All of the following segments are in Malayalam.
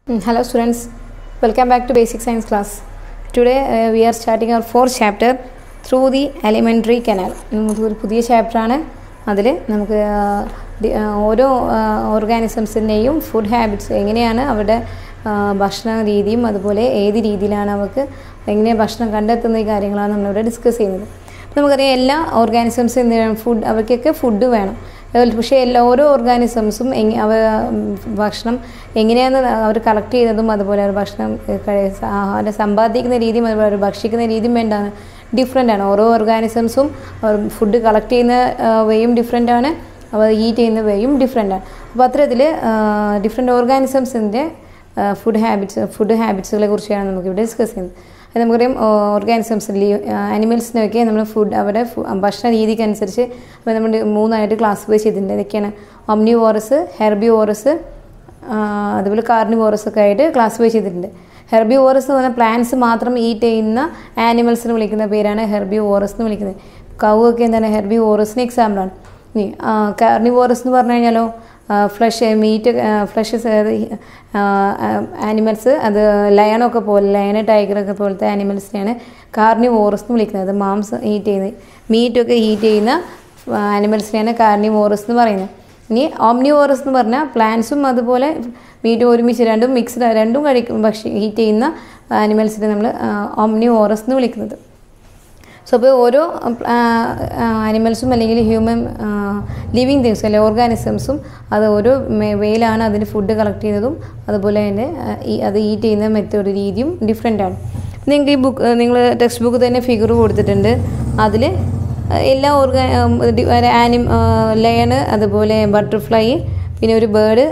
Mm, Hello students, welcome back to basic science class. Today uh, we are starting our fourth chapter through the alimentary canal. നമുക്ക് ഒരു പുതിയ ചാപ്റ്ററാണ് അതിൽ നമുക്ക് ആ, ഡി- ആ, ഓരോ ഓർഗാനിസംസിൻ്റെയും ഫുഡ് ഹാബിറ്റ്സ് എങ്ങനെയാണ് അവരുടെ ആ, ഭക്ഷണ രീതിയും അതുപോലെ ഏത് രീതിയിലാണ് അവർക്ക് എങ്ങനെ ഭക്ഷണം കണ്ടെത്തുന്ന ഈ കാര്യങ്ങളാണ് നമ്മളിവിടെ ഡിസ്കസ് ചെയ്യുന്നത് അപ്പോൾ നമുക്കറിയാം എല്ലാ ഓർഗാനിസംസും എന്തിനാണ് ഫുഡ് അവർക്കൊക്കെ ഫുഡ് വേണം അതുപോലെ പക്ഷേ എല്ലാ ഓരോ ഓർഗാനിസംസും എങ്ങ അവ ഉം, ഭക്ഷണം എങ്ങനെയാണ് അവർ കളക്ട് ചെയ്യുന്നതും അതുപോലെ അവർ ഭക്ഷണം ഏഹ്, കഴി- സ- ആഹാരം സമ്പാദിക്കുന്ന രീതിയും അതുപോലെ അവർ ഭക്ഷിക്കുന്ന രീതിയും എന്താണ് ഡിഫറെൻ്റ് ആണ് ഓരോ ഓർഗാനിസംസും അവർ ഫുഡ് കളക്ട് ചെയ്യുന്ന വേയും ഡിഫറെൻ്റ് ആണ് അവർ ഈറ്റ് ചെയ്യുന്ന വേയും ഡിഫറെൻ്റ് ആണ് അപ്പോൾ അത്തരത്തിൽ ഡിഫറെൻ്റ് ഓർഗാനിസംസിൻ്റെ ഫുഡ് ഹാബിറ്റ്സ് ഫുഡ് ഹാബിറ്റ്സുകളെ കുറിച്ചാണ് നമുക്കിവിടെ ഡിസ്കസ് ചെയ്യുന്നത് അത് നമുക്കറിയാം ഓർഗാനിസംസ് ആനിമൽസിനൊക്കെ നമ്മൾ ഫുഡ് അവരുടെ ഫു- ഭക്ഷണ രീതിക്ക് അനുസരിച്ച് അപ്പോൾ നമ്മൾ മൂന്നായിട്ട് ക്ലാസിഫൈ ചെയ്തിട്ടുണ്ട് ഇതൊക്കെയാണ് ഒമ്നിവോറസ് ഹെർബിവോറസ് അതുപോലെ കാർണിവോറസ് ഒക്കെ ആയിട്ട് ക്ലാസിഫൈ ചെയ്തിട്ടുണ്ട് ഹെർബിവോറസ് എന്ന് പറഞ്ഞാൽ പ്ലാന്റ്സ് മാത്രം ഈറ്റ് ചെയ്യുന്ന ആനിമൽസിന് വിളിക്കുന്ന പേരാണ് ഹെർബിവോറസ് എന്ന് വിളിക്കുന്നത് കൗ ഒക്കെ എന്താണ് ഹെർബിവോറസിന് എക്സാമ്പിളാണ് ഇനി കാർണിവോറസ് എന്ന് പറഞ്ഞു കഴിഞ്ഞാലോ ഫ്ലഷ് മീറ്റ് ഫ്ലഷ് ആനിമൽസ് അത് ലയണൊക്കെ പോലെ ലയണ് ടൈഗറൊക്കെ പോലത്തെ ആനിമൽസിനെയാണ് കാർണിവോറസ് എന്ന് വിളിക്കുന്നത് അത് മാംസം ഈറ്റ് ചെയ്യുന്നത് മീറ്റൊക്കെ ഈറ്റ് ചെയ്യുന്ന ആനിമൽസിനെയാണ് കാർണിവോറസ് എന്ന് പറയുന്നത് ഇനി ഓംനിവോറസ് എന്ന് പറഞ്ഞാൽ പ്ലാന്റ്സും അതുപോലെ മീറ്റ് ഒരുമിച്ച് രണ്ടും മിക്സ്ഡ് രണ്ടും കഴിക്കും ഭക്ഷി ഈറ്റ് ചെയ്യുന്ന ആനിമൽസിനെ നമ്മൾ ഓംനിവോറസ് എന്ന് വിളിക്കുന്നത് സോ അപ്പോൾ ഓരോ ആനിമൽസും അല്ലെങ്കിൽ ഹ്യൂമൻ ലിവിങ് തിങ്സ് അല്ലെങ്കിൽ ഓർഗാനിസംസും അത് ഓരോ വേയിലാണ് അതിന് ഫുഡ് കളക്ട് ചെയ്യുന്നതും അതുപോലെ തന്നെ ആ, ഈ അത് ഈറ്റ് ചെയ്യുന്ന മെത്തേഡ് രീതിയും ഡിഫറെൻ്റ് ആണ് നിങ്ങൾക്ക് ഈ ബുക്ക് നിങ്ങൾ ടെക്സ്റ്റ് ബുക്ക് തന്നെ ഫിഗർ കൊടുത്തിട്ടുണ്ട് അതിൽ എല്ലാ ഓർഗാ ആനി ലയണ് അതുപോലെ ബട്ടർഫ്ലൈ പിന്നെ ഒരു ബേർഡ്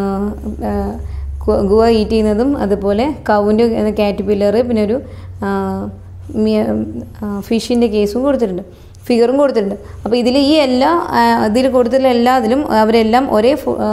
ഗുവ ഈറ്റ് ചെയ്യുന്നതും അതുപോലെ കൗവിൻ്റെ കാറ്റ് പില്ലറ് പിന്നെ ഒരു ഫിഷിൻ്റെ കേസും കൊടുത്തിട്ടുണ്ട് ഫിഗറും കൊടുത്തിട്ടുണ്ട് അപ്പോൾ ഇതിൽ ഈ എല്ലാ ഇതിൽ കൊടുത്തിട്ടുള്ള എല്ലാത്തിലും അവരെല്ലാം ഒരേ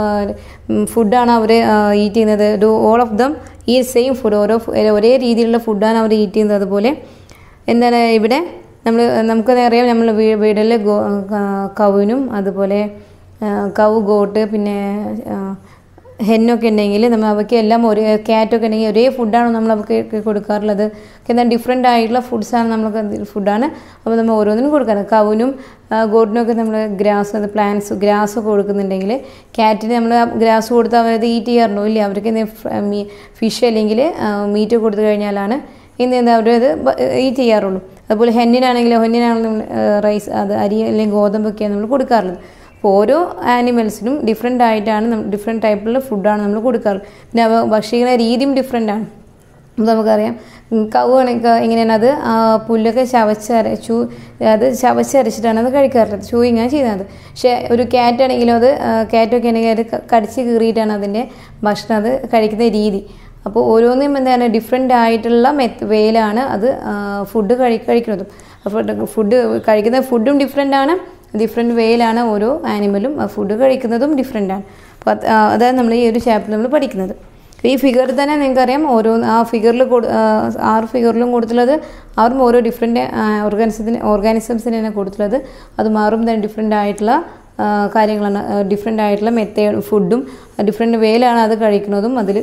ഫുഡാണ് അവർ ഈറ്റ് ചെയ്യുന്നത് do all of them eat same food ഓരോ ഫു- ഒരേ രീതിയിലുള്ള ഫുഡാണ് അവർ ഈറ്റ് ചെയ്യുന്നത് അതുപോലെ എന്താണ് ഇവിടെ നമ്മൾ നമുക്കതറിയാം നമ്മൾ വീടിൽ ഗോ കവുനും അതുപോലെ ആ, കവ് ഗോട്ട് പിന്നെ ആ, ഹെന്നൊക്കെ ഉണ്ടെങ്കിൽ നമ്മൾ അവയ്ക്ക് എല്ലാം ഒരേ ക്യാറ്റൊക്കെ ഉണ്ടെങ്കിൽ ഒരേ ഫുഡാണ് നമ്മൾ അവർക്ക് കൊടുക്കാറുള്ളത് എന്നാൽ ഡിഫറെൻ്റ് ആയിട്ടുള്ള ഫുഡ്സാണ് നമ്മൾക്ക് ഫുഡാണ് അപ്പോൾ നമ്മൾ ഓരോന്നിനും കൊടുക്കാറ് കവുനും ഗോട്ടിനൊക്കെ നമ്മൾ ഗ്രാസ് അത് പ്ലാന്റ്സ് ഗ്രാസ് ഒക്കെ കൊടുക്കുന്നുണ്ടെങ്കിൽ ക്യാറ്റിന് നമ്മൾ ഗ്രാസ് കൊടുത്ത് അവരത് ഈറ്റ് ചെയ്യാറുണ്ടോ ഇല്ല അവർക്ക് ഫിഷ് അല്ലെങ്കിൽ മീറ്റ് കൊടുത്തു കഴിഞ്ഞാലാണ് ഇന്ന് എന്താ അവരത് ഈറ്റ് ചെയ്യാറുള്ളൂ അതുപോലെ ഹെന്നിനാണെങ്കിലും ഹെന്നിനാണെങ്കിലും റൈസ് അത് അരി അല്ലെങ്കിൽ ഗോതമ്പൊക്കെയാണ് നമ്മൾ കൊടുക്കാറുള്ളത് അപ്പോൾ ഓരോ ആനിമൽസിനും ഡിഫറെൻ്റ് ആയിട്ടാണ് ഡിഫറെൻറ്റ് ടൈപ്പിലുള്ള ഫുഡാണ് നമ്മൾ കൊടുക്കാറ് പിന്നെ അവ ഭക്ഷിക്കുന്ന രീതിയും ഡിഫറെൻ്റ് ആണ് അപ്പോൾ നമുക്കറിയാം കവുകയാണെങ്കിൽ എങ്ങനെയാണ് അത് ആ പുല്ലൊക്കെ ചവച്ചര ചൂ അത് ചവച്ചരച്ചിട്ടാണ് അത് കഴിക്കാറുള്ളത് ചൂയിങ്ങാണ് ചെയ്യുന്നത് പക്ഷേ ഒരു ക്യാറ്റ് ആണെങ്കിലും അത് ക്യാറ്റൊക്കെ ആണെങ്കിൽ അത് ക- കടിച്ച് കീറിയിട്ടാണ് അതിൻ്റെ ഭക്ഷണം അത് കഴിക്കുന്ന രീതി അപ്പോൾ ഓരോന്നും എന്താണ് ഡിഫറെൻ്റ് ആയിട്ടുള്ള മെത്ത് വേയിലാണ് അത് ഫുഡ് കഴി കഴിക്കുന്നതും അപ്പോൾ ഫുഡ് കഴിക്കുന്ന ഫുഡും ഡിഫറെൻ്റ് ആണ് ഡിഫറെൻറ്റ് വേയിലാണ് ഓരോ ആനിമലും ഫുഡ് കഴിക്കുന്നതും ഡിഫറെൻ്റ് ആണ് അപ്പോൾ അത് ആ, അതാണ് നമ്മൾ ഈ ഒരു ചാപ്റ്റർ നമ്മൾ പഠിക്കുന്നത് ഈ ഫിഗർ തന്നെ നിങ്ങൾക്കറിയാം ഓരോ ആ ഫിഗറിൽ കൊടു ആ, ആറ് ഫിഗറിലും കൊടുത്തുള്ളത് ആറും ഓരോ ഡിഫറെൻറ്റ് ഓർഗാനിസത്തിന് ഓർഗാനിസംസിനാണ് കൊടുത്തുള്ളത് അത് മാറും തന്നെ ഡിഫറെൻ്റ് ആയിട്ടുള്ള ആ, കാര്യങ്ങളാണ് ഡിഫറെൻ്റ് ആയിട്ടുള്ള മെത്തേഡ് ഫുഡും ഡിഫറെൻറ്റ് വേയിലാണ് അത് കഴിക്കുന്നതും അതിൽ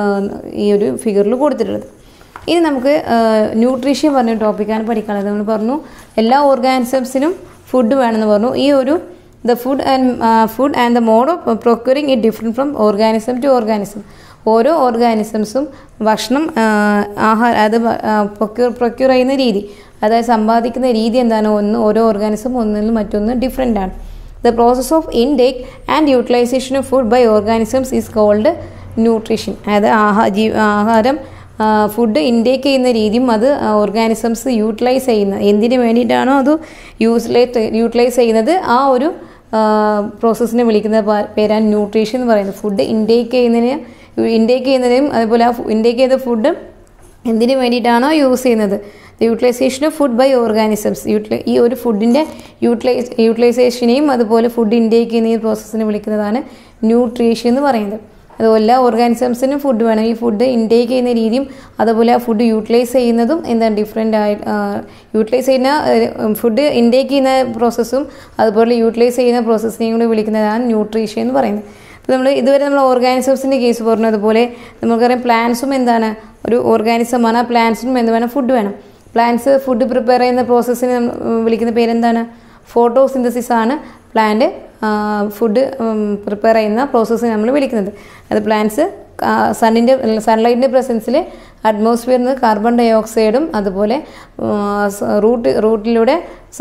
ഈ ഒരു ഫിഗറിൽ കൊടുത്തിട്ടുള്ളത് ഇനി നമുക്ക് ന്യൂട്രീഷൻ പറഞ്ഞ ടോപ്പിക്കാണ് പഠിക്കാനുള്ളത് നമ്മൾ പറഞ്ഞു എല്ലാ ഓർഗാനിസംസിനും ഫുഡ് വേണമെന്ന് പറഞ്ഞു ഈ ഒരു the food and food and the mode of procuring it different from organism to organism ഓരോ ഓർഗാനിസംസും ഭക്ഷണം ആഹാരം അത് പ്രൊക്യൂർ പ്രൊക്യൂർ ചെയ്യുന്ന രീതി അതായത് സമ്പാദിക്കുന്ന രീതി എന്താണ് ഒന്ന് ഓരോ ഓർഗാനിസം ഒന്നിൽ നിന്നും മറ്റൊന്ന് ഡിഫറെൻ്റ് ആണ് the process of intake and utilisation of food by organisms is called nutrition അതായത് ആഹാ ജീ ആഹാരം ഫുഡ് ഇൻടേക്ക് ചെയ്യുന്ന രീതിയും അത് ഓർഗാനിസംസ് യൂട്ടിലൈസ് ചെയ്യുന്ന എന്തിനു വേണ്ടിയിട്ടാണോ അത് യൂസ്ലൈസ് യൂട്ടിലൈസ് ചെയ്യുന്നത് ആ ഒരു പ്രോസസ്സിനെ വിളിക്കുന്ന പ- പേരാണ് ന്യൂട്രീഷൻ എന്ന് പറയുന്നത് ഫുഡ് ഇൻടേക്ക് ചെയ്യുന്നതിന് ഇൻടേക്ക് ചെയ്യുന്നതിനും അതുപോലെ ആ ഇൻടേക്ക് ചെയ്ത ഫുഡ് എന്തിനു വേണ്ടിയിട്ടാണോ യൂസ് ചെയ്യുന്നത് the utilisation of food by organisms യൂട്ടിലൈ ഈ ഒരു ഫുഡിൻ്റെ യൂട്ടിലൈസ് യൂട്ടിലൈസേഷനെയും അതുപോലെ ഫുഡ് ഇൻടേക്ക് ചെയ്യുന്ന ഈ പ്രോസസ്സിനെ വിളിക്കുന്നതാണ് ന്യൂട്രീഷൻ എന്ന് പറയുന്നത് അതുപോലെ എല്ലാ ഓർഗാനിസംസിനും ഫുഡ് വേണം ഈ ഫുഡ് ഇൻടേക്ക് ചെയ്യുന്ന രീതിയും അതുപോലെ ആ ഫുഡ് യൂട്ടിലൈസ് ചെയ്യുന്നതും എന്താണ് ഡിഫറെൻ്റ് ആയി യൂട്ടിലൈസ് ചെയ്യുന്ന ഫുഡ് ഇൻടേക്ക് ചെയ്യുന്ന പ്രോസസ്സും അതുപോലെ യൂട്ടിലൈസ് ചെയ്യുന്ന പ്രോസസ്സിനെയും കൂടി വിളിക്കുന്നതാണ് ന്യൂട്രീഷൻ എന്ന് പറയുന്നത് അപ്പോൾ നമ്മൾ ഇതുവരെ നമ്മൾ ഓർഗാനിസംസിൻ്റെ കേസ് പറഞ്ഞതുപോലെ നമുക്കറിയാം പ്ലാന്റ്സും എന്താണ് ഒരു ഓർഗാനിസമാണ് ആ പ്ലാന്റ്സിനും എന്ത് വേണം ഫുഡ് വേണം പ്ലാന്റ്സ് ഫുഡ് പ്രിപ്പയർ ചെയ്യുന്ന പ്രോസസ്സിനെ നമ്മൾ വിളിക്കുന്ന പേരെന്താണ് ഫോട്ടോസിന്തസിസ് ആണ് പ്ലാന്റ് ഫുഡ് പ്രിപ്പയർ ചെയ്യുന്ന പ്രോസസ്സിനെ നമ്മൾ വിളിക്കുന്നത് അത് പ്ലാന്റ്സ് സണ്ണിൻ്റെ സൺലൈറ്റിൻ്റെ പ്രസൻസിൽ അറ്റ്മോസ്ഫിയറിൽ നിന്ന് കാർബൺ ഡൈ ഓക്സൈഡും അതുപോലെ റൂട്ട് റൂട്ടിലൂടെ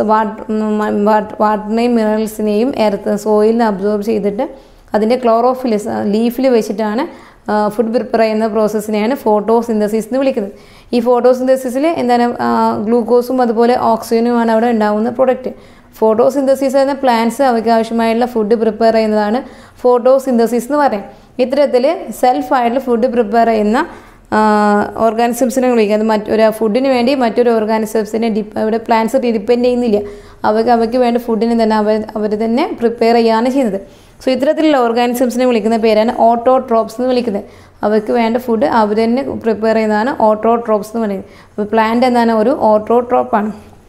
വാട്ടറിനെയും മിനറൽസിനെയും എർത്ത് സോയിലിനെ അബ്സോർബ് ചെയ്തിട്ട് അതിൻ്റെ ക്ലോറോഫിൽ ലീഫിൽ വെച്ചിട്ടാണ് ഫുഡ് പ്രിപ്പയർ ചെയ്യുന്ന പ്രോസസ്സിനെയാണ് ഫോട്ടോസിന്തസിസ് എന്ന് വിളിക്കുന്നത് ഈ ഫോട്ടോസിന്തസിസിൽ എന്താണ് ഗ്ലൂക്കോസും അതുപോലെ ഓക്സിജനുമാണ് അവിടെ ഉണ്ടാകുന്ന പ്രൊഡക്റ്റ് ഫോട്ടോസിന്തസിസ് എന്ന പ്ലാന്റ്സ് അവയ്ക്ക് ആവശ്യമായുള്ള ഫുഡ് പ്രിപ്പയർ ചെയ്യുന്നതാണ് ഫോട്ടോസിന്തസിസ് എന്ന് പറയും ഇത്തരത്തിൽ സെൽഫായിട്ടുള്ള ഫുഡ് പ്രിപ്പയർ ചെയ്യുന്ന ഓർഗാനിസംസിനെ വിളിക്കുക അത് മറ്റൊരു ഫുഡിന് വേണ്ടി മറ്റൊരു ഓർഗാനിസംസിനെ ഡിപ്പ് അവിടെ പ്ലാന്റ്സ് ഡിപ്പെൻഡ് ചെയ്യുന്നില്ല അവർക്ക് അവയ്ക്ക് വേണ്ട ഫുഡിന് തന്നെ അവർ അവർ തന്നെ പ്രിപ്പയർ ചെയ്യുകയാണ് ചെയ്യുന്നത് സോ ഇത്തരത്തിലുള്ള ഓർഗാനിസംസിനെ വിളിക്കുന്ന പേരാണ് ഓട്ടോട്രോപ്സ് എന്ന് വിളിക്കുന്നത് അവർക്ക് വേണ്ട ഫുഡ് അവർ തന്നെ പ്രിപ്പയർ ചെയ്യുന്നതാണ് ഓട്ടോട്രോപ്സ് എന്ന് പറയുന്നത് അപ്പോൾ പ്ലാന്റ് എന്താണ് ഒരു ഓട്ടോട്രോപ്പാണ്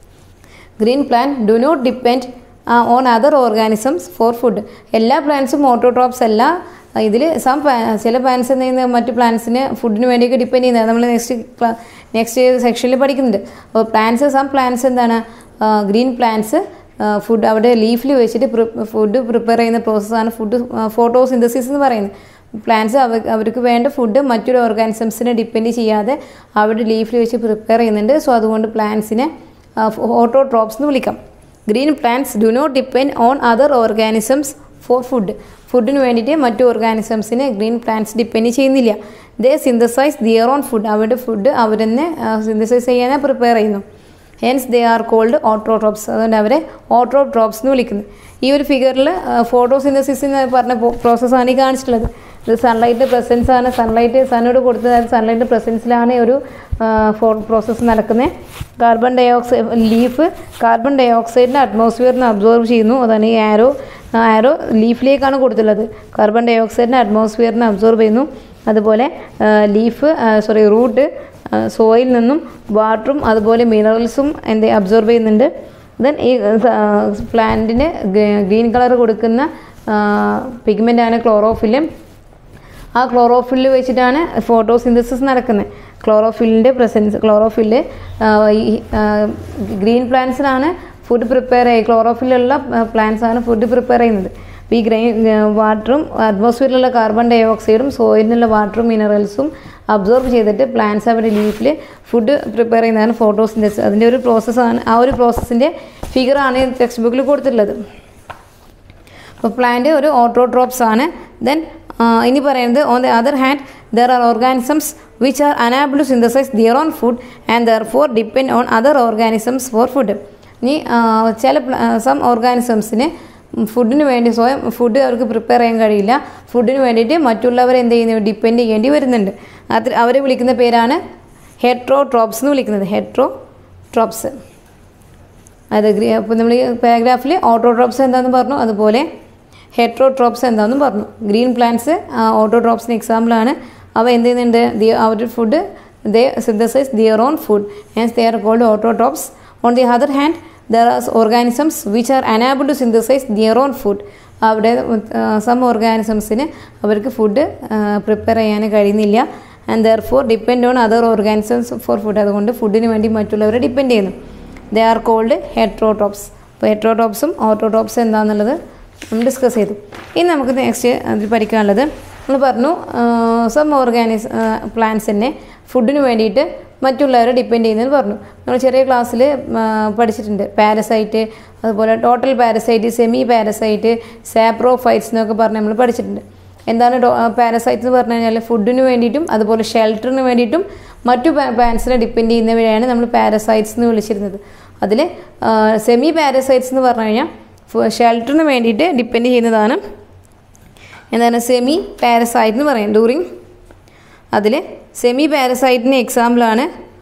green plant do not depend on other organisms for food എല്ലാ പ്ലാന്റ്സും ഓട്ടോട്രോപ്സ് അല്ല ഇതിൽ സം ചില പ്ലാന്റ്സ് എന്ന് പറയുന്നത് മറ്റു പ്ലാന്റ്സിന് ഫുഡിന് വേണ്ടിയൊക്കെ ഡിപ്പെൻഡ് ചെയ്യുന്നത് നമ്മൾ നെക്സ്റ്റ് നെക്സ്റ്റ് സെക്ഷനിൽ പഠിക്കുന്നുണ്ട് അപ്പോൾ പ്ലാന്റ്സ് സം പ്ലാന്റ്സ് എന്താണ് ഗ്രീൻ പ്ലാന്റ്സ് ഫുഡ് അവിടെ ലീഫിൽ വെച്ചിട്ട് ഫുഡ് പ്രിപ്പയർ ചെയ്യുന്ന പ്രോസസ്സാണ് ഫുഡ് ഫോട്ടോസിന്തസിസ് എന്ന് പറയുന്നത് പ്ലാന്റ്സ് അവ അവർക്ക് വേണ്ട ഫുഡ് മറ്റൊരു ഓർഗാനിസംസിനെ ഡിപ്പെൻഡ് ചെയ്യാതെ അവിടെ ലീഫിൽ വെച്ച് പ്രിപ്പയർ ചെയ്യുന്നുണ്ട് സോ അതുകൊണ്ട് പ്ലാന്റ്സിനെ ഓട്ടോട്രോപ്സ് എന്ന് വിളിക്കാം green plants do not depend on other organisms for food ഫുഡിന് വേണ്ടിയിട്ട് മറ്റു ഓർഗാനിസംസിനെ ഗ്രീൻ പ്ലാന്റ്സ് ഡിപ്പെൻഡ് ചെയ്യുന്നില്ല they synthesise their own food അവരുടെ ഫുഡ് അവർ തന്നെ സിന്തസൈസ് ചെയ്യാനാണ് പ്രിപ്പയർ ചെയ്യുന്നു hence they are called autotrophs അതുകൊണ്ട് അവരെ ഓട്ടോട്രോപ്സ് എന്ന് വിളിക്കുന്നു ഈ ഒരു ഫിഗറിൽ ഫോട്ടോസിന്തസിസ് എന്ന് പറഞ്ഞ പ്രോസസ്സാണ് ഈ കാണിച്ചിട്ടുള്ളത് ഇത് സൺലൈറ്റ് പ്രസൻസ് ആണ് സൺലൈറ്റ് സണ്ണോട് കൊടുത്തത് സൺലൈറ്റ് പ്രസൻസിലാണ് ഒരു പ്രോസസ്സ് നടക്കുന്നത് carbon dioxide leaf carbon ഡൈ ഓക്സൈഡിനെ അറ്റ്മോസ്ഫിയറിന് അബ്സോർവ് ചെയ്യുന്നു അതാണ് ഈ ആരോ ആരോ ലീഫിലേക്കാണ് കൊടുത്തുള്ളത് കാർബൺ ഡൈ ഓക്സൈഡിനെ അറ്റ്മോസ്ഫിയറിന് അബ്സോർവ് ചെയ്യുന്നു അതുപോലെ ലീഫ് സോറി റൂട്ട് സോയിൽ നിന്നും വാട്ടറും അതുപോലെ മിനറൽസും എന്ത് അബ്സോർബ് ചെയ്യുന്നുണ്ട് ദെൻ ഈ പ്ലാന്റിന് ഗ്രീൻ കളർ കൊടുക്കുന്ന പിഗ്മെൻ്റാണ് ക്ലോറോഫില്ല് ആ ക്ലോറോഫില്ല് വെച്ചിട്ടാണ് ഫോട്ടോസിന്തസിസ് നടക്കുന്നത് ക്ലോറോഫില്ലിൻ്റെ പ്രസൻസ് ക്ലോറോഫില്ല് ഈ ഗ്രീൻ പ്ലാന്റ്സിനാണ് ഫുഡ് പ്രിപ്പയർ ചെയ്യുക ക്ലോറോഫില്ലുള്ള പ്ലാന്റ്സ് ആണ് ഫുഡ് പ്രിപ്പയർ ചെയ്യുന്നത് അപ്പോൾ ഈ ഗ്രെയിൻ വാട്ടറും അറ്റ്മോസ്ഫിയറിലുള്ള കാർബൺ ഡൈ ഓക്സൈഡും സോയിലിനുള്ള വാട്ടറും മിനറൽസും അബ്സോർബ് ചെയ്തിട്ട് പ്ലാന്റ്സ് അവരുടെ ലീഫിൽ ഫുഡ് പ്രിപ്പയർ ചെയ്യുന്നതാണ് ഫോട്ടോസിന്തസിസ് അതിൻ്റെ ഒരു പ്രോസസ്സാണ് ആ ഒരു പ്രോസസ്സിൻ്റെ ഫിഗറാണ് ടെക്സ്റ്റ് ബുക്കിൽ കൊടുത്തിട്ടുള്ളത് അപ്പോൾ പ്ലാന്റ് ഒരു ഓട്ടോട്രോപ്സ് ആണ് ദെൻ ഇനി പറയുന്നത് on the other hand there are organisms which are unable to synthesise their own food and therefore depend on other organisms for food ഇനി ചില സം ഓർഗാനിസംസിന് ഫുഡിന് വേണ്ടി സ്വയം ഫുഡ് അവർക്ക് പ്രിപ്പയർ ചെയ്യാൻ കഴിയില്ല ഫുഡിന് വേണ്ടിയിട്ട് മറ്റുള്ളവരെ എന്ത് ചെയ്യുന്നു ഡിപ്പെൻഡ് ചെയ്യേണ്ടി വരുന്നുണ്ട് അത് അവരെ വിളിക്കുന്ന പേരാണ് ഹെട്രോട്രോപ്സ് എന്ന് വിളിക്കുന്നത് ഹെട്രോട്രോപ്സ് അത് അപ്പോൾ നമ്മൾ ഈ പാരഗ്രാഫിൽ ഓട്ടോട്രോപ്സ് എന്താണെന്ന് പറഞ്ഞു അതുപോലെ ഹെട്രോട്രോപ്സ് എന്താണെന്നും പറഞ്ഞു ഗ്രീൻ പ്ലാന്റ്സ് ഓട്ടോട്രോപ്സിന് എക്സാമ്പിളാണ് അവ എന്ത് ചെയ്യുന്നുണ്ട് ദി അവരുടെ food they synthesise their own food and they are called autotrophs on the other hand there are organisms which are unable to synthesise their own food അവിടെ സം ഓർഗാനിസംസിന് അവർക്ക് ഫുഡ് പ്രിപ്പയർ ചെയ്യാൻ കഴിയുന്നില്ല and therefore depend on other organisms for food അതുകൊണ്ട് ഫുഡിന് വേണ്ടി മറ്റുള്ളവരെ ഡിപ്പെൻഡ് ചെയ്യുന്നു ദേ ആർ കോൾഡ് ഹെട്രോട്രോപ്സ് അപ്പോൾ ഹെട്രോട്രോപ്സും ഓട്ടോട്രോപ്സും എന്താണെന്നുള്ളത് നമ്മൾ ഡിസ്കസ് ചെയ്തു ഇനി നമുക്ക് നെക്സ്റ്റ് അതിൽ പഠിക്കാനുള്ളത് നമ്മൾ പറഞ്ഞു സം ഓർഗാനിസ് പ്ലാന്റ്സിനെ ഫുഡിന് വേണ്ടിയിട്ട് മറ്റുള്ളവരെ ഡിപ്പെൻഡ് ചെയ്യുന്നതെന്ന് പറഞ്ഞു നമ്മൾ ചെറിയ ക്ലാസ്സിൽ പഠിച്ചിട്ടുണ്ട് പാരസൈറ്റ് അതുപോലെ total parasite semi parasite saprophytes എന്നൊക്കെ പറഞ്ഞ് നമ്മൾ പഠിച്ചിട്ടുണ്ട് എന്താണ് പാരസൈറ്റ് എന്ന് പറഞ്ഞു കഴിഞ്ഞാൽ ഫുഡിന് വേണ്ടിയിട്ടും അതുപോലെ ഷെൽട്ടറിന് വേണ്ടിയിട്ടും മറ്റു പ്ലാന്റ്സിനെ ഡിപ്പെൻഡ് ചെയ്യുന്നവരെയാണ് നമ്മൾ പാരസൈറ്റ്സ് എന്ന് വിളിച്ചിരുന്നത് അതിൽ സെമി പാരസൈറ്റ്സ് എന്ന് പറഞ്ഞു കഴിഞ്ഞാൽ ഷെൽട്ടറിന് വേണ്ടിയിട്ട് ഡിപ്പെൻഡ് ചെയ്യുന്നതാണ് എന്താണ് സെമി പാരസൈറ്റ് എന്ന് പറയും ഡൂറിങ് അതിൽ സെമി പാരസൈറ്റിന് എക്സാമ്പിളാണ്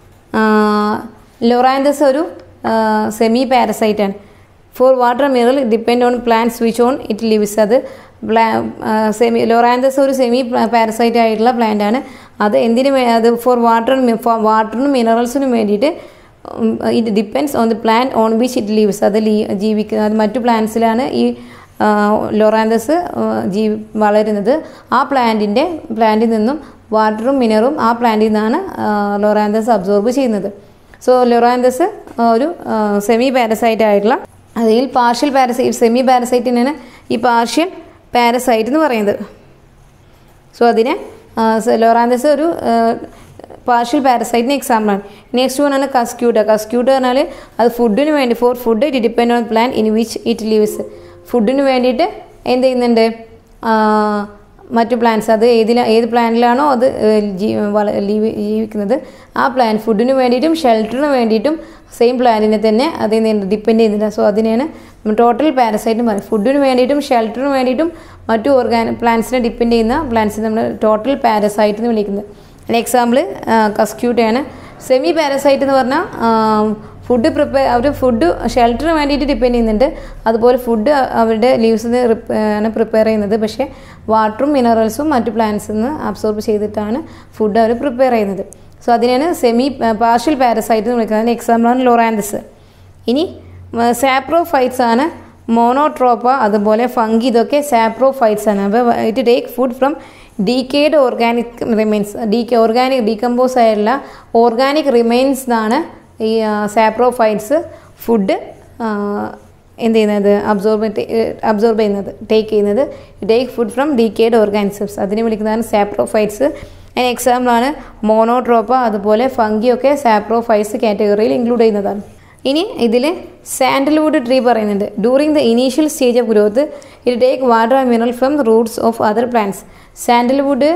ലൊറാന്തസ് ഒരു സെമി പാരസൈറ്റാണ് for water mineral depend on plant which on it lives അത് സെമി ലൊറാന്തസ് ഒരു സെമി പാരസൈറ്റ് ആയിട്ടുള്ള പ്ലാന്റ് ആണ് അത് എന്തിനു അത് ഫോർ വാട്ടർ വാട്ടറിനും മിനറൽസിനും വേണ്ടിയിട്ട് it depends on the plant on which it lives അത് ലീ ജീവിക്കുന്നത് അത് മറ്റു പ്ലാന്റ്സിലാണ് ഈ ലൊറാന്തസ് ജീ വളരുന്നത് ആ പ്ലാന്റിൻ്റെ പ്ലാന്റിൽ നിന്നും വാട്ടറും മിനറും ആ പ്ലാന്റിൽ നിന്നാണ് ലൊറാന്തസ് അബ്സോർബ് ചെയ്യുന്നത് സോ ലൊറാന്തസ് ഒരു സെമി പാരസൈറ്റ് ആയിട്ടുള്ള അതിൽ പാർഷ്യൽ പാരസൈറ്റ് സെമി പാരസൈറ്റിനാണ് ഈ പാർഷ്യൽ പാരസൈറ്റ് എന്ന് പറയുന്നത് സോ അതിന് ലോറാന്തസ് ഒരു പാർഷ്യൽ പാരസൈറ്റിന് എക്സാമ്പിളാണ് നെക്സ്റ്റ് വൺ ആണ് കസ്ക്യൂട്ട കസ്ക്യൂട്ട പറഞ്ഞാൽ അത് ഫുഡിന് വേണ്ടി for food it depend on plant in which it lives ഫുഡിന് വേണ്ടിയിട്ട് എന്ത് ചെയ്യുന്നുണ്ട് മറ്റു പ്ലാന്റ്സ് അത് ഏതില ഏത് പ്ലാന്റിലാണോ അത് ജീ വള ലീവ് ജീവിക്കുന്നത് ആ പ്ലാൻ ഫുഡിന് വേണ്ടിയിട്ടും ഷെൽട്ടറിന് വേണ്ടിയിട്ടും സെയിം പ്ലാന്റിനെ തന്നെ അത് ഡിപ്പെൻഡ് ചെയ്യുന്നില്ല സോ അതിനെയാണ് ടോട്ടൽ പാരസൈറ്റ് എന്ന് പറയും ഫുഡിന് വേണ്ടിയിട്ടും ഷെൽട്ടറിന് വേണ്ടിയിട്ടും മറ്റു ഓർഗാന പ്ലാന്റ്സിനെ ഡിപ്പെൻഡ് ചെയ്യുന്ന പ്ലാന്റ്സിനെ നമ്മൾ ടോട്ടൽ പാരസൈറ്റ് എന്ന് വിളിക്കുന്നത് അതിന് എക്സാമ്പിൾ കസ്ക്യൂട്ടയാണ് സെമി പാരസൈറ്റ് എന്ന് പറഞ്ഞാൽ ഫുഡ് പ്രിപ്പയർ അവർ ഫുഡ് ഷെൽട്ടറിന് വേണ്ടിയിട്ട് ഡിപ്പെൻഡ് ചെയ്യുന്നുണ്ട് അതുപോലെ ഫുഡ് അവരുടെ ലീവ്സിൽ നിന്ന് ആണ് പ്രിപ്പയർ ചെയ്യുന്നത് പക്ഷേ വാട്ടറും മിനറൽസും മറ്റു പ്ലാന്റ്സിൽ നിന്ന് അബ്സോർബ് ചെയ്തിട്ടാണ് ഫുഡ് അവർ പ്രിപ്പയർ ചെയ്യുന്നത് സോ അതിനാണ് സെമി പാർഷ്യൽ പാരസൈറ്റ് എന്ന് വിളിക്കുന്നത് അതിന് എക്സാമ്പിളാണ് ലോറാന്തസ് ഇനി സാപ്രോഫൈറ്റ്സ് ആണ് മോണോട്രോപ്പ അതുപോലെ ഫംഗി ഇതൊക്കെ സാപ്രോഫൈറ്റ്സ് ആണ് അപ്പോൾ it take food from decayed organic remains ഡീ ഓർഗാനിക് ഡീകമ്പോസ് ആയിട്ടുള്ള ഓർഗാനിക് റിമെയിൻസ് എന്നാണ് ഈ സാപ്രോഫൈറ്റ്സ് ഫുഡ് എന്ത് ചെയ്യുന്നത് അബ്സോർബ് അബ്സോർബ് ചെയ്യുന്നത് ടേക്ക് ചെയ്യുന്നത് take food from decayed organisms അതിനെ വിളിക്കുന്നതാണ് സാപ്രോഫൈറ്റ്സ് അതിന് എക്സാമ്പിളാണ് മോണോട്രോപ്പ അതുപോലെ ഫംഗിയൊക്കെ സാപ്രോഫൈറ്റ്സ് കാറ്റഗറിയിൽ ഇൻക്ലൂഡ് ചെയ്യുന്നതാണ് ഇനി ഇതിൽ സാൻഡൽവുഡ് ട്രീ പറയുന്നുണ്ട് during the initial stage of growth it take water and mineral from roots of other plants sandalwood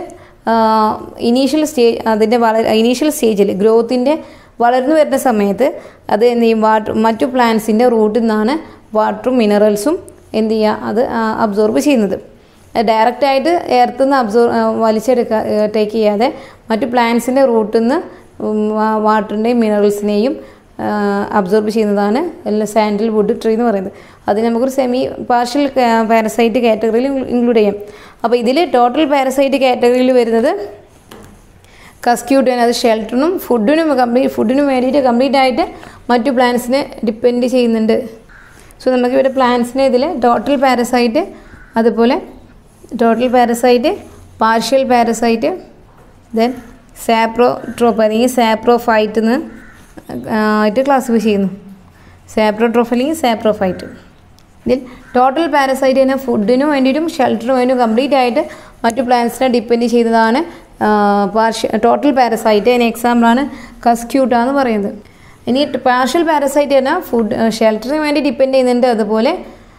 initial stage അതിൻ്റെ വള ഇനീഷ്യൽ സ്റ്റേജിൽ ഗ്രോത്തിൻ്റെ വളർന്നു വരുന്ന സമയത്ത് അത് എന്ത് ചെയ്യും വാട്ടർ മറ്റു പ്ലാന്റ്സിൻ്റെ റൂട്ടിൽ നിന്നാണ് വാട്ടറും മിനറൽസും എന്ത് ചെയ്യുക അത് അബ്സോർബ് ചെയ്യുന്നത് ഡയറക്റ്റായിട്ട് എർത്ത് നിന്ന് അബ്സോർ വലിച്ചെടുക്കുക ടേക്ക് ചെയ്യാതെ മറ്റു പ്ലാന്റ്സിൻ്റെ റൂട്ടിൽ നിന്ന് വാട്ടറിൻ്റെയും മിനറൽസിനെയും അബ്സോർബ് ചെയ്യുന്നതാണ് സാൻഡൽ വുഡ് ട്രീ എന്ന് പറയുന്നത് അത് നമുക്കൊരു സെമി പാർഷ്യൽ പാരസൈറ്റ് കാറ്റഗറിയിൽ ഇൻക്ലൂഡ് ചെയ്യാം അപ്പോൾ ഇതിൽ ടോട്ടൽ പാരസൈറ്റ് കാറ്റഗറിയിൽ വരുന്നത് കസ്ക്യൂട്ടിന് അത് ഷെൽട്ടറിനും ഫുഡിനും കംപ്ലീറ്റ് ഫുഡിനും വേണ്ടിയിട്ട് കംപ്ലീറ്റ് ആയിട്ട് മറ്റു പ്ലാന്റ്സിനെ ഡിപ്പെൻഡ് ചെയ്യുന്നുണ്ട് സോ നമുക്ക് ഇവിടെ പ്ലാന്റ്സിനെ ഇതിൽ ടോട്ടൽ പാരസൈറ്റ് അതുപോലെ total parasite partial parasite then saprotroph അല്ലെങ്കിൽ സാപ്രോ ഫൈറ്റ് എന്ന് ആയിട്ട് ക്ലാസിഫൈ ചെയ്യുന്നു സാപ്രോട്രോഫ് അല്ലെങ്കിൽ സാപ്രോഫൈറ്റ് ഇതിൽ ടോട്ടൽ പാരസൈറ്റ് തന്നെ ഫുഡിന് വേണ്ടിയിട്ടും ഷെൽട്ടറിന് വേണ്ടിയും കംപ്ലീറ്റ് ആയിട്ട് മറ്റു പ്ലാന്റ്സിനെ ഡിപ്പെൻഡ് ചെയ്തതാണ് പാർഷ്യ ടോട്ടൽ പാരസൈറ്റ് അതിന് എക്സാമ്പിളാണ് കസ്ക്യൂട്ട എന്ന് പറയുന്നത് ഇനി പാർഷ്യൽ പാരസൈറ്റ് പറഞ്ഞാൽ ഫുഡ് ഷെൽട്ടറിന് വേണ്ടി ഡിപ്പെൻഡ് ചെയ്യുന്നുണ്ട് അതുപോലെ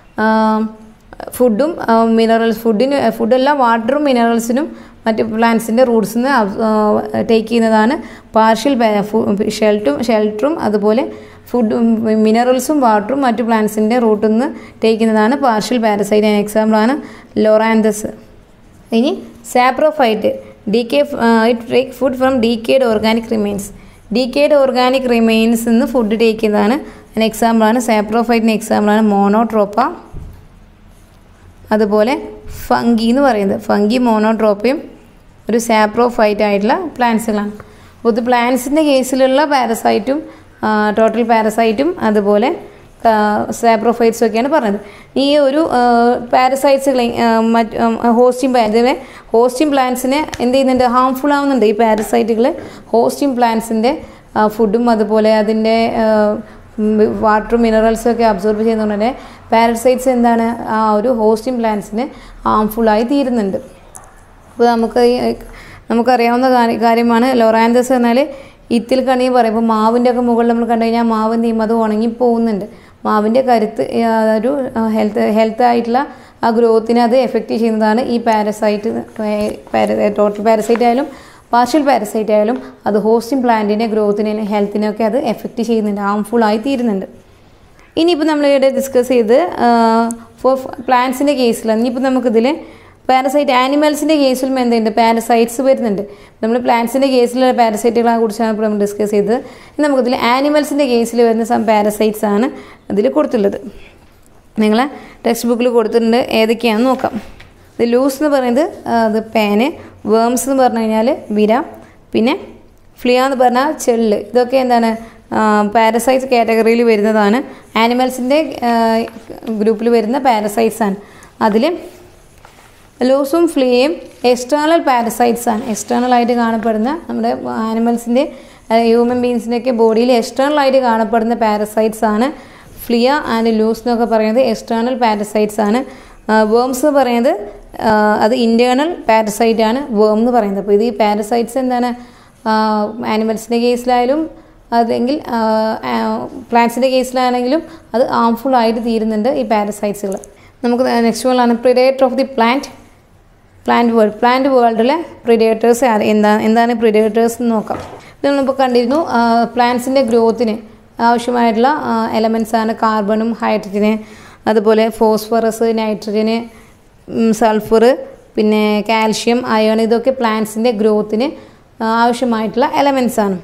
ഫുഡും മിനറൽസ് ഫുഡിന് ഫുഡെല്ലാം വാട്ടറും മിനറൽസിനും മറ്റ് പ്ലാന്റ്സിൻ്റെ റൂട്ട്സിൽ നിന്ന് ടേക്ക് ചെയ്യുന്നതാണ് പാർഷ്യൽ ഷെൽട്ടും ഷെൽട്ടറും അതുപോലെ ഫുഡും മിനറൽസും വാട്ടറും മറ്റു പ്ലാന്റ്സിൻ്റെ റൂട്ടിൽ നിന്ന് ടേക്ക് ചെയ്യുന്നതാണ് പാർഷ്യൽ പാരസൈറ്റ് അതിന് എക്സാമ്പിളാണ് ലോറാന്തസ് ഇനി saprophyte decay it take food from decayed organic remains decayed organic remains നിന്ന് ഫുഡ് ടേക്ക് ചെയ്യുന്നതാണ് അതിന് എക്സാമ്പിളാണ് സാപ്രോഫൈറ്റിന് എക്സാമ്പിളാണ് മോണോട്രോപ്പ അതുപോലെ ഫംഗി എന്ന് പറയുന്നത് ഫംഗി മോണോട്രോപ്പയും ഒരു സാപ്രോഫൈറ്റ് ആയിട്ടുള്ള പ്ലാന്റ്സുകളാണ് അപ്പോൾ ഇത് പ്ലാന്റ്സിൻ്റെ കേസിലുള്ള പാരസൈറ്റും ടോട്ടൽ പാരസൈറ്റും അതുപോലെ സാപ്രോഫൈറ്റ്സും ഒക്കെയാണ് പറഞ്ഞത് ഈ ഒരു പാരസൈറ്റ്സുകളെ മറ്റ് ഹോസ്റ്റിംഗ് ഇതിലെ ഹോസ്റ്റിംഗ് പ്ലാന്റ്സിനെ എന്ത് ചെയ്യുന്നുണ്ട് ഹാംഫുൾ ആവുന്നുണ്ട് ഈ പാരസൈറ്റുകൾ ഹോസ്റ്റിംഗ് പ്ലാന്റ്സിൻ്റെ ഫുഡും അതുപോലെ അതിൻ്റെ വാട്ടറും മിനറൽസും ഒക്കെ അബ്സോർബ് ചെയ്യുന്നതുകൊണ്ട് തന്നെ പാരസൈറ്റ്സ് എന്താണ് ആ ഒരു ഹോസ്റ്റിംഗ് പ്ലാന്റ്സിന് ഹാംഫുള്ളായി തീരുന്നുണ്ട് അപ്പോൾ നമുക്ക് നമുക്കറിയാവുന്ന കാര്യമാണ് ലൊറാന്തസ് എന്നാൽ ഇത്തിൽ കണി പറയുമ്പോൾ മാവിൻ്റെ ഒക്കെ മുകളിൽ നമ്മൾ കണ്ടു കഴിഞ്ഞാൽ മാവ് എന്ത് ചെയ്യും അത് ഉണങ്ങി പോകുന്നുണ്ട് മാവിൻ്റെ കരുത്ത് ഒരു ഹെൽത്ത് ഹെൽത്ത് ആയിട്ടുള്ള ആ ഗ്രോത്തിനെ അത് എഫക്റ്റ് ചെയ്യുന്നതാണ് ഈ പാരസൈറ്റ് ടോട്ടൽ പാരസൈറ്റ് ആയാലും പാർഷ്യൽ പാരസൈറ്റ് ആയാലും അത് ഹോസ്റ്റിംഗ് പ്ലാന്റിൻ്റെ ഗ്രോത്തിനെ ഹെൽത്തിനെയൊക്കെ അത് എഫക്റ്റ് ചെയ്യുന്നുണ്ട് ഹാംഫുൾ ആയി തീരുന്നുണ്ട് ഇനിയിപ്പോൾ നമ്മളിവിടെ ഡിസ്കസ് ചെയ്ത് ഫോർ പ്ലാന്റ്സിൻ്റെ കേസിൽ ഇനിയിപ്പോൾ നമുക്കിതിൽ പാരസൈറ്റ് ആനിമൽസിൻ്റെ കേസിലും എന്തുണ്ട് പാരസൈറ്റ്സ് വരുന്നുണ്ട് നമ്മൾ പ്ലാന്റ്സിൻ്റെ കേസിലുള്ള പാരസൈറ്റുകളെ കുറിച്ചാണ് ഇപ്പോൾ നമ്മൾ ഡിസ്കസ് ചെയ്തത് ഇനി നമുക്കിതിൽ ആനിമൽസിൻ്റെ കേസിൽ വരുന്ന സം പാരസൈറ്റ്സ് ആണ് ഇതിൽ കൊടുത്തുള്ളത് നിങ്ങൾ ടെക്സ്റ്റ് ബുക്കിൽ കൊടുത്തിട്ടുണ്ട് ഏതൊക്കെയാണെന്ന് നോക്കാം ഇത് ലൂസ് എന്ന് പറയുന്നത് അത് പേന് വേംസ് എന്ന് പറഞ്ഞു കഴിഞ്ഞാൽ വിര പിന്നെ ഫ്ലിയ എന്ന് പറഞ്ഞാൽ ചെള്ള് ഇതൊക്കെ എന്താണ് പാരസൈറ്റ്സ് കാറ്റഗറിയിൽ വരുന്നതാണ് ആനിമൽസിൻ്റെ ഗ്രൂപ്പിൽ വരുന്ന പാരസൈറ്റ്സ് ആണ് അതിൽ ലൂസും ഫ്ലിയും എക്സ്റ്റേണൽ പാരസൈറ്റ്സ് ആണ് എക്സ്റ്റേണൽ ആയിട്ട് കാണപ്പെടുന്ന നമ്മുടെ ആനിമൽസിൻ്റെ ഹ്യൂമൻ ബീങ്സിൻ്റെയൊക്കെ ബോഡിയിൽ എക്സ്റ്റേണൽ ആയിട്ട് കാണപ്പെടുന്ന പാരസൈറ്റ്സ് ആണ് ഫ്ലിയ ആൻഡ് ലൂസ് എന്നൊക്കെ പറയുന്നത് എക്സ്റ്റേണൽ പാരസൈറ്റ്സ് ആണ് വേംസ് പറയുന്നത് ആ, അത് ഇൻറ്റേർണൽ പാരസൈറ്റ് ആണ് വേം എന്ന് പറയുന്നത് അപ്പോൾ ഇത് ഈ പാരസൈറ്റ്സ് എന്താണ് ആനിമൽസിൻ്റെ കേസിലായാലും അല്ലെങ്കിൽ പ്ലാന്റ്സിൻ്റെ കേസിലാണെങ്കിലും അത് harmful ആയിട്ട് തീരുന്നുണ്ട് ഈ പാരസൈറ്റ്സുകൾ നമുക്ക് നെക്സ്റ്റ് ആണ് predator of the plant plant world plant വേൾഡിലെ പ്രിഡേറ്റേഴ്സ് എന്താ എന്താണ് പ്രിഡേറ്റേഴ്സ് എന്ന് നോക്കാം ഇത് നമ്മളിപ്പോൾ കണ്ടിരുന്നു പ്ലാന്റ്സിൻ്റെ ഗ്രോത്തിന് ആവശ്യമായിട്ടുള്ള എലമെൻസ് ആണ് കാർബണും ഹൈഡ്രജന് അതുപോലെ ഫോസ്ഫറസ് നൈട്രജന് സൾഫർ പിന്നെ കാൽഷ്യം അയൺ ഇതൊക്കെ പ്ലാന്റ്സിൻ്റെ ഗ്രോത്തിന് ആവശ്യമായിട്ടുള്ള എലമെൻസ് ആണ്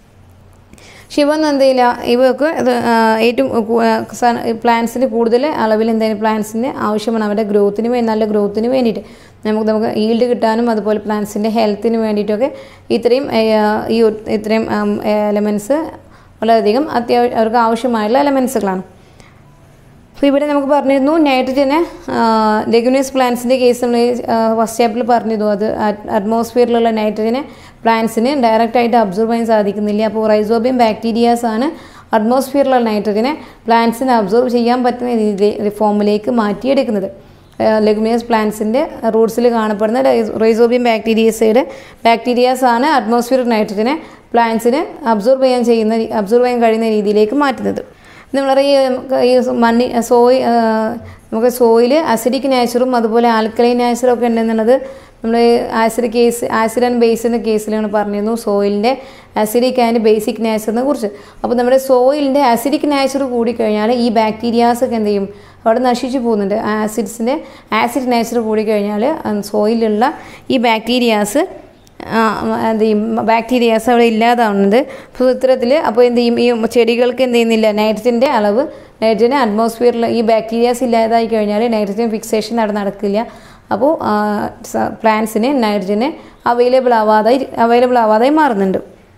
ശിവൻ എന്ത് ചെയ്യില്ല ഇവർക്ക് ഇത് ആ, ഏറ്റവും പ്ലാന്റ്സിന് കൂടുതൽ അളവിൽ എന്തെങ്കിലും പ്ലാന്റ്സിന് ആവശ്യമാണ് അവരുടെ ഗ്രോത്തിന് വേണ്ടി നല്ല ഗ്രോത്തിന് വേണ്ടിയിട്ട് നമുക്ക് നമുക്ക് ഈൽഡ് കിട്ടാനും അതുപോലെ പ്ലാന്റ്സിൻ്റെ ഹെൽത്തിന് വേണ്ടിയിട്ടൊക്കെ ഇത്രയും ഏ, ഈ ഒരു- ഇത്രയും എലമെൻറ്റ്സ് വളരെയധികം അത്യാവശ്യം അവർക്ക് ആവശ്യമായുള്ള എലമെൻസുകളാണ് അപ്പോൾ ഇവിടെ നമുക്ക് പറഞ്ഞിരുന്നു നൈട്രജന് ലെഗുനസ് പ്ലാന്റ്സിൻ്റെ കേസ് നമ്മൾ ഫസ്റ്റ് ചാപ്റ്ററിൽ പറഞ്ഞിരുന്നു അത് അറ്റ്മോസ്ഫിയറിലുള്ള നൈട്രജന് പ്ലാന്റ്സിന് ഡയറക്റ്റ് ആയിട്ട് അബ്സോർബ് ചെയ്യാൻ സാധിക്കുന്നില്ല അപ്പോൾ റൈസോബിയം ബാക്ടീരിയാസ് ആണ് അറ്റ്മോസ്ഫിയറിലുള്ള നൈട്രജനെ പ്ലാന്റ്സിന് അബ്സോർബ് ചെയ്യാൻ പറ്റുന്ന രീതിയിൽ ഫോമിലേക്ക് മാറ്റിയെടുക്കുന്നത് ലെഗുമിനസ് പ്ലാന്റ്സിൻ്റെ റൂട്ട്സിൽ കാണപ്പെടുന്ന റൈസോബിയം ബാക്ടീരിയസയുടെ ബാക്ടീരിയാസ് ആണ് അറ്റ്മോസ്ഫിയറിക് നൈട്രജനെ പ്ലാന്റ്സിന് അബ്സോർബ് ചെയ്യാൻ ചെയ്യുന്ന അബ്സോർബ് ചെയ്യാൻ കഴിയുന്ന രീതിയിലേക്ക് മാറ്റുന്നത് നമ്മളറിയ ഈ മണ്ണി സോയ് നമുക്ക് സോയിൽ അസിഡിക് നാച്ചുറും അതുപോലെ ആൽക്കലൈൻ നാച്ചുറും ഒക്കെ ഉണ്ടെന്നുള്ളത് നമ്മൾ acid case acid and base എന്ന കേസിലാണ് പറഞ്ഞിരുന്നു സോയിലിൻ്റെ അസിഡിക് ആൻഡ് ബേസിക് നാച്ചറിനെ കുറിച്ച് അപ്പോൾ നമ്മുടെ സോയിലിൻ്റെ അസിഡിക് നാച്ചർ കൂടിക്കഴിഞ്ഞാൽ ഈ ബാക്ടീരിയാസ് ഒക്കെ എന്ത് ചെയ്യും അവിടെ നശിച്ചു പോകുന്നുണ്ട് ആസിഡ്സിൻ്റെ ആസിഡ് നാച്ചർ കൂടിക്കഴിഞ്ഞാൽ സോയിലുള്ള ഈ ബാക്ടീരിയാസ് ആ, എന്ത് ചെയ്യും ബാക്ടീരിയാസ് അവിടെ ഇല്ലാതാവുന്നത് അപ്പോൾ ഇത്തരത്തിൽ അപ്പോൾ എന്ത് ചെയ്യും ഈ ചെടികൾക്ക് എന്ത് ചെയ്യുന്നില്ല നൈട്രജൻ്റെ അളവ് നൈട്രജൻ അറ്റ്മോസ്ഫിയറിൽ ഈ ബാക്ടീരിയാസ് ഇല്ലാതായി കഴിഞ്ഞാൽ നൈട്രജൻ ഫിക്സേഷൻ അവിടെ നടക്കില്ല അപ്പോൾ പ്ലാന്റ്സിന് നൈട്രജന് അവൈലബിൾ ആവാതായി അവൈലബിൾ ആവാതായി മാറുന്നുണ്ട്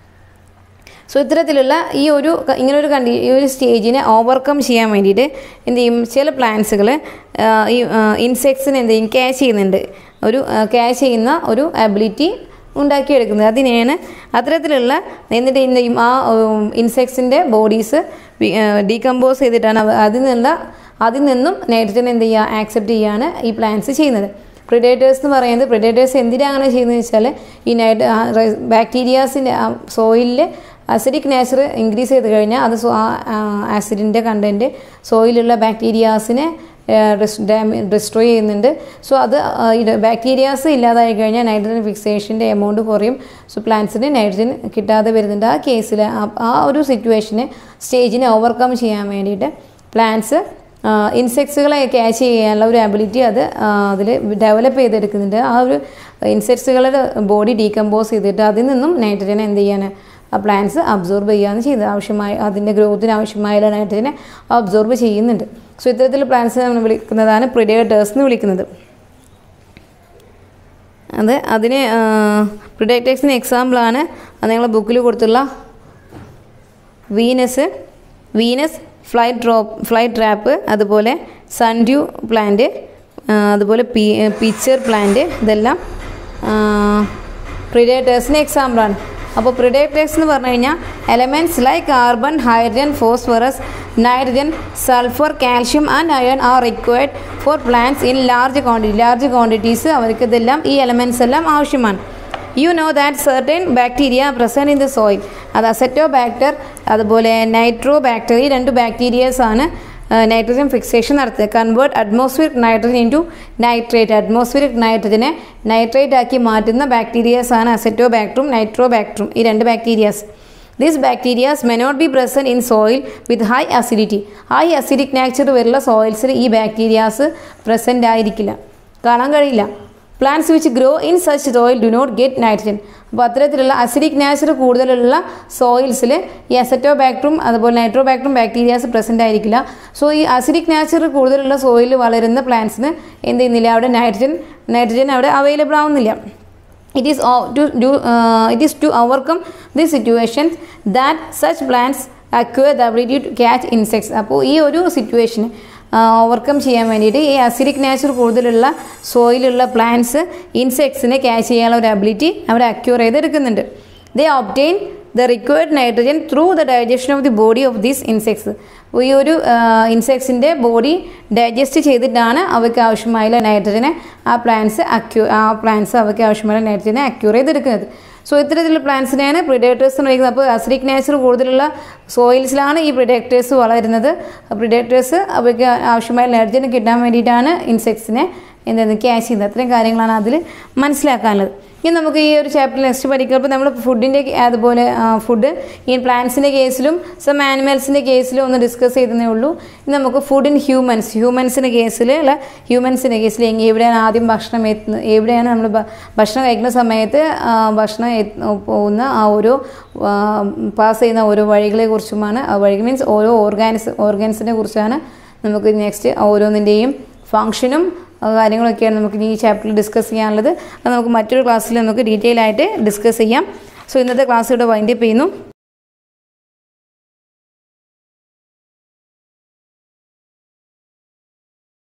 സോ ഇത്തരത്തിലുള്ള ഈ ഒരു ഇങ്ങനെ ഒരു കണ്ടി ഈ ഒരു സ്റ്റേജിനെ ഓവർകം ചെയ്യാൻ വേണ്ടിയിട്ട് എന്ത് ചെയ്യും ചില പ്ലാന്റ്സുകൾ ഈ ഇൻസെക്ട്സിനെ എന്ത് ചെയ്യും ക്യാച്ച് ചെയ്യുന്നുണ്ട് ഒരു ക്യാച്ച് ചെയ്യുന്ന ഒരു അബിലിറ്റി ഉണ്ടാക്കിയെടുക്കുന്നത് അതിനെയാണ് അത്തരത്തിലുള്ള എന്നിട്ട് എന്ത് ചെയ്യും ആ ഇൻസെക്ട്സിൻ്റെ ബോഡീസ് ഡീകമ്പോസ് ചെയ്തിട്ടാണ് അവ അതിൽ നിന്നുള്ള അതിൽ നിന്നും നൈട്രജൻ എന്ത് ചെയ്യുക ആക്സെപ്റ്റ് ചെയ്യാണ് ഈ പ്ലാന്റ്സ് ചെയ്യുന്നത് പ്രിഡേറ്റേഴ്സ് എന്ന് പറയുന്നത് പ്രിഡേറ്റേഴ്സ് എന്തിനാണ് അങ്ങനെ ചെയ്യുന്നത് വെച്ചാൽ ഈ നൈറ്റ് ബാക്ടീരിയാസിൻ്റെ സോയിലിൽ അസിഡിക് നേച്ചർ ഇൻക്രീസ് ചെയ്ത് കഴിഞ്ഞാൽ അത് ആസിഡിൻ്റെ കണ്ടൻറ്റ് സോയിലുള്ള ബാക്ടീരിയാസിനെ ഡിസ്ട്രോയ് ചെയ്യുന്നുണ്ട് സോ അത് ബാക്ടീരിയാസ് ഇല്ലാതായി കഴിഞ്ഞാൽ നൈട്രജൻ ഫിക്സേഷൻ്റെ എമൗണ്ട് കുറയും സോ പ്ലാന്റ്സിന് നൈട്രജൻ കിട്ടാതെ വരുന്നുണ്ട് ആ കേസിൽ ആ ഒരു സിറ്റുവേഷനെ സ്റ്റേജിനെ ഓവർകം ചെയ്യാൻ വേണ്ടിയിട്ട് പ്ലാന്റ്സ് ഇൻസെക്ട്സുകളെ ക്യാച്ച് ചെയ്യാനുള്ള ഒരു അബിലിറ്റി അത് അതിൽ ഡെവലപ്പ് ചെയ്തെടുക്കുന്നുണ്ട് ആ ഒരു ഇൻസെക്ട്സുകളുടെ ബോഡി ഡീകമ്പോസ് ചെയ്തിട്ട് അതിൽ നിന്നും നൈട്രജൻ എന്ത് ചെയ്യാൻ ആ പ്ലാന്റ്സ് അബ്സോർബ് ചെയ്യുകയാണ് ചെയ്യുന്നത് ആവശ്യമായ അതിൻ്റെ ഗ്രോത്തിന് ആവശ്യമായ നൈട്രജനെ അബ്സോർബ് ചെയ്യുന്നുണ്ട് സോ ഇത്തരത്തിൽ പ്ലാന്റ്സ് നമ്മൾ വിളിക്കുന്നതാണ് പ്രിഡേറ്റേഴ്സ് എന്ന് വിളിക്കുന്നത് അത് അതിന് പ്രിഡേറ്റേഴ്സിന് എക്സാമ്പിളാണ് അത് നിങ്ങളെ ബുക്കിൽ കൊടുത്തുള്ള Venus Venus fly drop fly trap അതുപോലെ സൺഡ്യൂ പ്ലാന്റ് അതുപോലെ പി പിച്ചർ പ്ലാന്റ് ഇതെല്ലാം പ്രിഡേറ്റേഴ്സിന് എക്സാമ്പിളാണ് അപ്പോൾ പ്രിഡേറ്റേഴ്സ് എന്ന് പറഞ്ഞു കഴിഞ്ഞാൽ elements like carbon hydrogen phosphorus nitrogen sulphur calcium and iron are required for plants in large quantity large quantities അവർക്ക് ഇതെല്ലാം ഈ എലമെൻറ്റ്സ് എല്ലാം ആവശ്യമാണ് you know that certain bacteria present in the soil അത് അസെറ്റോ ബാക്ടർ അതുപോലെ നൈട്രോ ബാക്ടർ ഈ രണ്ട് ബാക്ടീരിയസ് ആണ് നൈട്രജൻ ഫിക്സേഷൻ നടത്തുക convert atmospheric nitrogen into nitrate atmospheric നൈട്രജനെ നൈട്രേറ്റ് ആക്കി മാറ്റുന്ന ബാക്ടീരിയാസ് ആണ് അസെറ്റോ ബാക്ടറും നൈട്രോ ബാക്ടറും ഈ രണ്ട് bacterias these bacterias may not be present in soil with high acidity high acidic nature വരുന്ന സോയിൽസിൽ ഈ ബാക്ടീരിയാസ് പ്രസൻ്റ് ആയിരിക്കില്ല കാണാൻ കഴിയില്ല plants which grow in such soil do not get nitrogen അപ്പോൾ അത്തരത്തിലുള്ള അസിഡിക് നാച്ചർ കൂടുതലുള്ള സോയിൽസിൽ ഈ അസറ്റോ ബാക്ടറും അതുപോലെ നൈട്രോ ബാക്ടറും ബാക്ടീരിയാസ് പ്രസൻ്റ് ആയിരിക്കില്ല സോ ഈ അസിഡിക് നാച്ചർ കൂടുതലുള്ള സോയിൽ വളരുന്ന പ്ലാന്റ്സിന് എന്ത് ചെയ്യുന്നില്ല അവിടെ നൈട്രജൻ നൈട്രജൻ അവിടെ അവൈലബിൾ ആവുന്നില്ല it is o- to do uh, it is to overcome these situations that such plants acquire the ability to catch insects അപ്പോൾ ഈ ഒരു സിറ്റുവേഷൻ ഓവർകം ചെയ്യാൻ വേണ്ടിയിട്ട് ഈ അസിഡിക് നേച്ചർ കൂടുതലുള്ള സോയിലുള്ള പ്ലാന്റ്സ് ഇൻസെക്ട്സിനെ ക്യാച്ച് ചെയ്യാനുള്ള ഒരു അബിലിറ്റി അവർ അക്യൂർ ചെയ്തെടുക്കുന്നുണ്ട് they obtain the required nitrogen through the digestion of the body of these insects ഈ ഒരു ഇൻസെക്ട്സിൻ്റെ ബോഡി ഡൈജസ്റ്റ് ചെയ്തിട്ടാണ് അവയ്ക്ക് ആവശ്യമായ നൈട്രജനെ ആ പ്ലാന്റ്സ് അക്യൂ ആ പ്ലാന്റ്സ് അവയ്ക്ക് ആവശ്യമായ നൈട്രജനെ അക്യൂർ ചെയ്തെടുക്കുന്നത് സോ ഇത്തരത്തിലുള്ള പ്ലാന്റ്സിനെയാണ് പ്രിഡേറ്റേഴ്സ് എന്ന് പറയുന്നത് അപ്പോൾ അസിഡിക് നേച്ചർ കൂടുതലുള്ള സോയിൽസിലാണ് ഈ പ്രിഡേറ്റേഴ്സ് വളരുന്നത് പ്രിഡേറ്റേഴ്സ് അവയ്ക്ക് ആവശ്യമായ നൈട്രജൻ കിട്ടാൻ വേണ്ടിയിട്ടാണ് ഇൻസെക്ട്സിനെ എന്താണ് ക്യാച്ച് ചെയ്യുന്നത് അത്രയും കാര്യങ്ങളാണ് അതിൽ മനസ്സിലാക്കാനുള്ളത് ഇനി നമുക്ക് ഈ ഒരു ചാപ്റ്റർ നെക്സ്റ്റ് പഠിക്കുമ്പോൾ നമ്മൾ ഫുഡിൻ്റെ അതുപോലെ ഫുഡ് ഈ പ്ലാന്റ്സിൻ്റെ കേസിലും സം ആനിമൽസിൻ്റെ കേസിലും ഒന്ന് ഡിസ്കസ് ചെയ്തതേ ഉള്ളൂ ഇനി നമുക്ക് ഫുഡ് ഇൻ ഹ്യൂമൻസ് ഹ്യൂമൻസിൻ്റെ കേസിൽ അല്ല ഹ്യൂമൻസിൻ്റെ കേസിൽ എങ്ങനെ എവിടെയാണ് ആദ്യം ഭക്ഷണം എത്തുന്നത് എവിടെയാണ് നമ്മൾ ഭ- ഭക്ഷണം കഴിക്കുന്ന സമയത്ത് ആ, ഭക്ഷണം എത്ത് പോകുന്ന ആ ഓരോ പാസ് ചെയ്യുന്ന ഓരോ വഴികളെ കുറിച്ചുമാണ് ആ വഴി മീൻസ് ഓരോ ഓർഗാനിസ് ഓർഗാൻസിനെ കുറിച്ചാണ് നമുക്ക് നെക്സ്റ്റ് ഓരോന്നിൻ്റെയും ഫങ്ഷനും കാര്യങ്ങളൊക്കെയാണ് നമുക്ക് ഈ ചാപ്റ്ററിൽ ഡിസ്കസ് ചെയ്യാനുള്ളത് അത് നമുക്ക് മറ്റൊരു ക്ലാസ്സിൽ നമുക്ക് ഡീറ്റെയിൽ ആയിട്ട് ഡിസ്കസ് ചെയ്യാം സോ ഇന്നത്തെ ക്ലാസ് ഇവിടെ വൈൻഡപ്പ് ചെയ്യുന്നു